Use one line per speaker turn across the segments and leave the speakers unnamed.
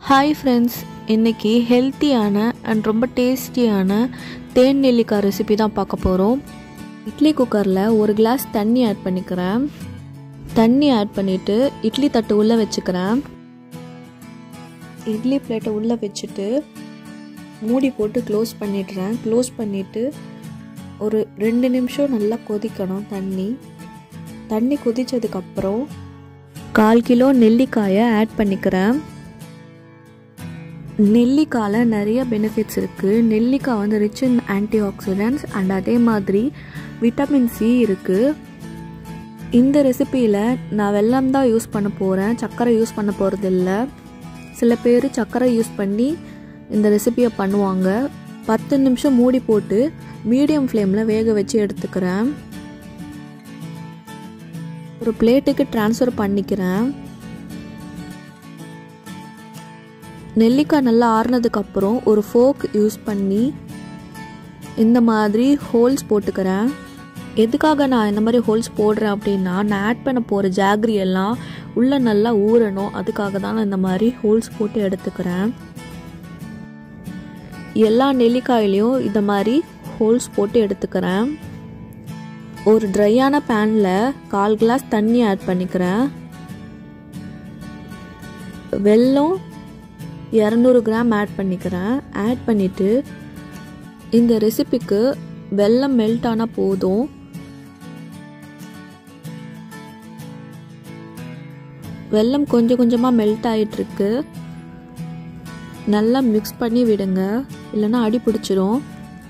hi friends இன்றைக்கி ஹெல்த்தியான and ரொம்ப டேஸ்டியான தேன் நெல்லிக்காய் ரெசிபி தான் பார்க்க போகிறோம் இட்லி குக்கரில் ஒரு கிளாஸ் தண்ணி ஆட் பண்ணிக்கிறேன் தண்ணி ஆட் பண்ணிவிட்டு இட்லி தட்டு உள்ளே வச்சுக்கிறேன் இட்லி பிளேட்டை உள்ளே வச்சுட்டு மூடி போட்டு க்ளோஸ் பண்ணிடுறேன் க்ளோஸ் பண்ணிவிட்டு ஒரு ரெண்டு நிமிஷம் நல்லா கொதிக்கணும் தண்ணி தண்ணி கொதித்ததுக்கப்புறம் கால் கிலோ நெல்லிக்காயை ஆட் பண்ணிக்கிறேன் நெல்லிக்காயில் நிறைய பெனிஃபிட்ஸ் இருக்குது நெல்லிக்காய் வந்து rich in antioxidants and அதே மாதிரி விட்டமின் சி இருக்குது இந்த ரெசிப்பியில் நான் வெல்லம் தான் யூஸ் பண்ண போகிறேன் சர்க்கரை யூஸ் பண்ண போகிறதில்ல சில பேர் சர்க்கரை யூஸ் பண்ணி இந்த ரெசிப்பியை பண்ணுவாங்க பத்து நிமிஷம் மூடி போட்டு மீடியம் ஃப்ளேமில் வேக வச்சு எடுத்துக்கிறேன் ஒரு பிளேட்டுக்கு ட்ரான்ஸ்ஃபர் பண்ணிக்கிறேன் நெல்லிக்காய் நல்லா ஆறுனதுக்கப்புறம் ஒரு ஃபோக் யூஸ் பண்ணி இந்த மாதிரி ஹோல்ஸ் போட்டுக்கிறேன் எதுக்காக நான் இந்த மாதிரி ஹோல்ஸ் போடுறேன் அப்படின்னா நான் ஆட் பண்ண போகிற ஜாகரி எல்லாம் உள்ளே நல்லா ஊறணும் அதுக்காக தான் நான் இந்த மாதிரி ஹோல்ஸ் போட்டு எடுத்துக்கிறேன் எல்லா நெல்லிக்காயிலையும் இந்த மாதிரி ஹோல்ஸ் போட்டு எடுத்துக்கிறேன் ஒரு ட்ரையான பேனில் கால் கிளாஸ் தண்ணி ஆட் பண்ணிக்கிறேன் வெல்லம் இரநூறு கிராம் ஆட் பண்ணிக்கிறேன் ஆட் பண்ணிவிட்டு இந்த ரெசிபிக்கு வெல்லம் மெல்ட் ஆனால் போதும் வெல்லம் கொஞ்சம் கொஞ்சமாக மெல்ட் ஆகிட்டுருக்கு நல்லா மிக்ஸ் பண்ணி விடுங்க இல்லைன்னா அடி பிடிச்சிரும்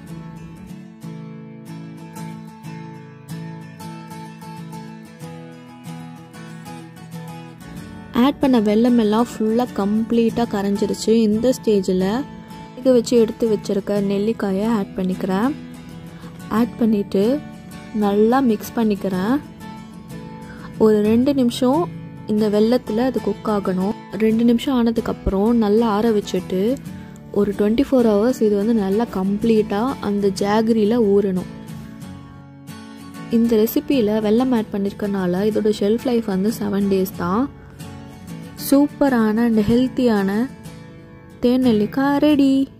ஆட் பண்ண வெல்லம் எல்லாம் ஃபுல்லாக கம்ப்ளீட்டாக கரைஞ்சிருச்சு இந்த ஸ்டேஜில் வேக வச்சு எடுத்து வச்சுருக்க நெல்லிக்காயை ஆட் பண்ணிக்கிறேன் ஆட் பண்ணிவிட்டு நல்லா மிக்ஸ் பண்ணிக்கிறேன் ஒரு ரெண்டு நிமிஷம் இந்த வெள்ளத்தில் அது குக் ஆகணும் ரெண்டு நிமிஷம் ஆனதுக்கப்புறம் நல்லா ஆற வச்சுட்டு ஒரு டுவெண்ட்டி ஃபோர் ஹவர்ஸ் இது வந்து நல்லா கம்ப்ளீட்டாக அந்த ஜாகரியில் ஊறணும் இந்த ரெசிப்பியில் வெல்லம் ஆட் பண்ணியிருக்கனால இதோட ஷெல்ஃப் லைஃப் வந்து செவன் டேஸ் தான் சூப்பரான அண்ட் ஹெல்த்தியான தேன் நெல்லிக்காய் ரெடி